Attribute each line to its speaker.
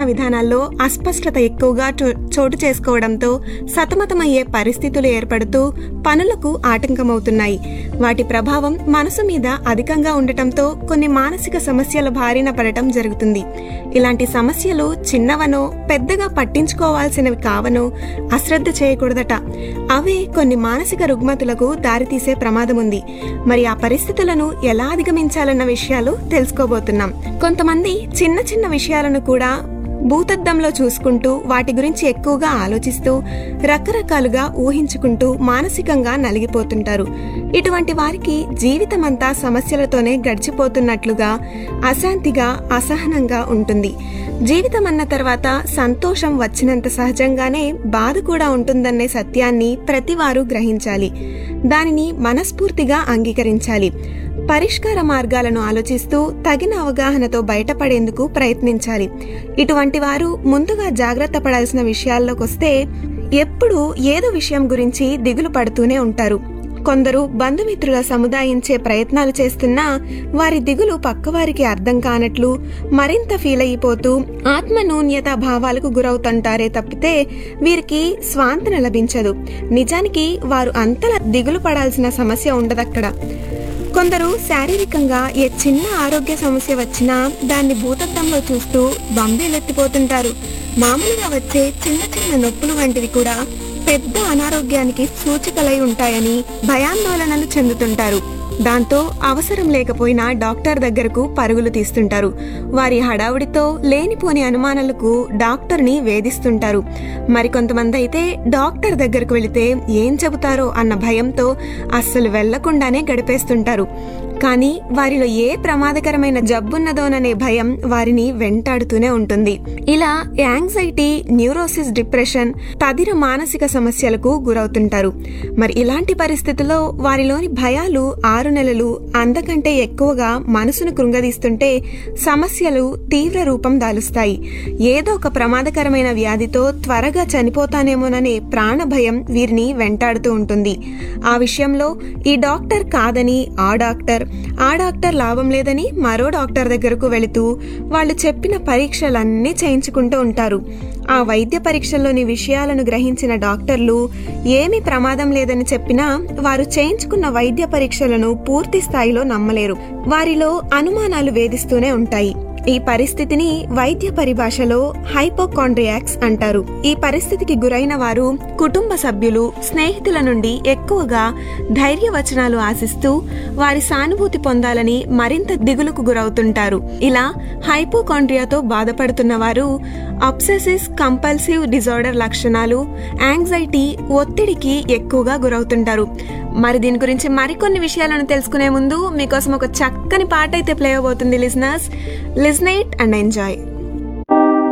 Speaker 1: విధానాల్లో అస్పష్టత ఎక్కువగా చో- చోటు చేసుకోవడంతో సతమతమయ్యే పరిస్థితులు ఏర్పడుతూ పనులకు ఆటంకమవుతున్నాయి వాటి ప్రభావం మనసు మీద అధికంగా ఉండటంతో కొన్ని మానసిక సమస్యల బారిన పడటం జరుగుతుంది ఇలాంటి సమస్యలు చిన్నవనో పెద్దగా పట్టించుకోవాల్సినవి కావనో అశ్రద్ధ చేయకూడదట అవే కొన్ని మానసిక రుగ్మతులకు దారితీసే ప్రమాదం ఉంది మరి ఆ పరిస్థితులను ఎలా అధిగమించాలన్న విషయాలు తెలుసుకోబోతున్నాం కొంతమంది చిన్న చిన్న విషయాలను కూడా భూతద్దంలో చూసుకుంటూ వాటి గురించి ఎక్కువగా ఆలోచిస్తూ రకరకాలుగా ఊహించుకుంటూ మానసికంగా నలిగిపోతుంటారు ఇటువంటి వారికి జీవితమంతా సమస్యలతోనే గడిచిపోతున్నట్లుగా అశాంతిగా అసహనంగా ఉంటుంది జీవితం అన్న తర్వాత సంతోషం వచ్చినంత సహజంగానే బాధ కూడా ఉంటుందనే సత్యాన్ని ప్రతివారు గ్రహించాలి దానిని మనస్ఫూర్తిగా అంగీకరించాలి పరిష్కార మార్గాలను ఆలోచిస్తూ తగిన అవగాహనతో బయటపడేందుకు ప్రయత్నించాలి ఇటువంటి వారు ముందుగా జాగ్రత్త పడాల్సిన విషయాల్లోకొస్తే ఎప్పుడూ ఏదో విషయం గురించి దిగులు పడుతూనే ఉంటారు కొందరు బంధుమిత్రుల సముదాయించే ప్రయత్నాలు చేస్తున్నా వారి దిగులు పక్కవారికి అర్థం కానట్లు మరింత ఫీల్ అయిపోతూ ఆత్మ నూన్యత భావాలకు గురవుతుంటారే తప్పితే వీరికి స్వాంతన లభించదు నిజానికి వారు అంతలా దిగులు పడాల్సిన సమస్య ఉండదక్కడ కొందరు శారీరకంగా ఏ చిన్న ఆరోగ్య సమస్య వచ్చినా దాన్ని భూతత్వంలో చూస్తూ బంబేలెత్తిపోతుంటారు మామూలుగా వచ్చే చిన్న చిన్న నొప్పులు వంటివి కూడా పెద్ద అనారోగ్యానికి సూచికలై ఉంటాయని భయాందోళనలు చెందుతుంటారు దాంతో అవసరం లేకపోయినా డాక్టర్ దగ్గరకు పరుగులు తీస్తుంటారు వారి హడావుడితో లేనిపోని అనుమానాలకు డాక్టర్ని వేధిస్తుంటారు మరికొంతమంది అయితే డాక్టర్ దగ్గరకు వెళితే ఏం చెబుతారో అన్న భయంతో అస్సలు వెళ్లకుండానే గడిపేస్తుంటారు కానీ వారిలో ఏ ప్రమాదకరమైన జబ్బున్నదోననే భయం వారిని వెంటాడుతూనే ఉంటుంది ఇలా యాంగ్జైటీ న్యూరోసిస్ డిప్రెషన్ తదిర మానసిక సమస్యలకు గురవుతుంటారు మరి ఇలాంటి పరిస్థితుల్లో వారిలోని భయాలు ఆరు నెలలు అంతకంటే ఎక్కువగా మనసును కృంగదీస్తుంటే సమస్యలు తీవ్ర రూపం దాలుస్తాయి ఏదో ఒక ప్రమాదకరమైన వ్యాధితో త్వరగా చనిపోతానేమోననే ప్రాణ భయం వీరిని వెంటాడుతూ ఉంటుంది ఆ విషయంలో ఈ డాక్టర్ కాదని ఆ డాక్టర్ ఆ డాక్టర్ లాభం లేదని మరో డాక్టర్ దగ్గరకు వెళుతూ వాళ్ళు చెప్పిన పరీక్షలన్నీ చేయించుకుంటూ ఉంటారు ఆ వైద్య పరీక్షల్లోని విషయాలను గ్రహించిన డాక్టర్లు ఏమీ ప్రమాదం లేదని చెప్పినా వారు చేయించుకున్న వైద్య పరీక్షలను పూర్తి స్థాయిలో నమ్మలేరు వారిలో అనుమానాలు వేధిస్తూనే ఉంటాయి ఈ పరిస్థితిని వైద్య పరిభాషలో హైపోకాండ్రియాక్స్ అంటారు ఈ పరిస్థితికి గురైన వారు కుటుంబ సభ్యులు స్నేహితుల నుండి ఎక్కువగా ధైర్యవచనాలు ఆశిస్తూ వారి సానుభూతి పొందాలని మరింత దిగులుకు గురవుతుంటారు ఇలా హైపోకాండ్రియాతో బాధపడుతున్న వారు అబ్సెసిస్ కంపల్సివ్ డిజార్డర్ లక్షణాలు యాంగ్జైటీ ఒత్తిడికి ఎక్కువగా గురవుతుంటారు మరి దీని గురించి మరికొన్ని విషయాలను తెలుసుకునే ముందు మీకోసం ఒక చక్కని పాట అయితే ప్లే అవబోతుంది లిజనర్స్ లిజనేట్ అండ్ ఎంజాయ్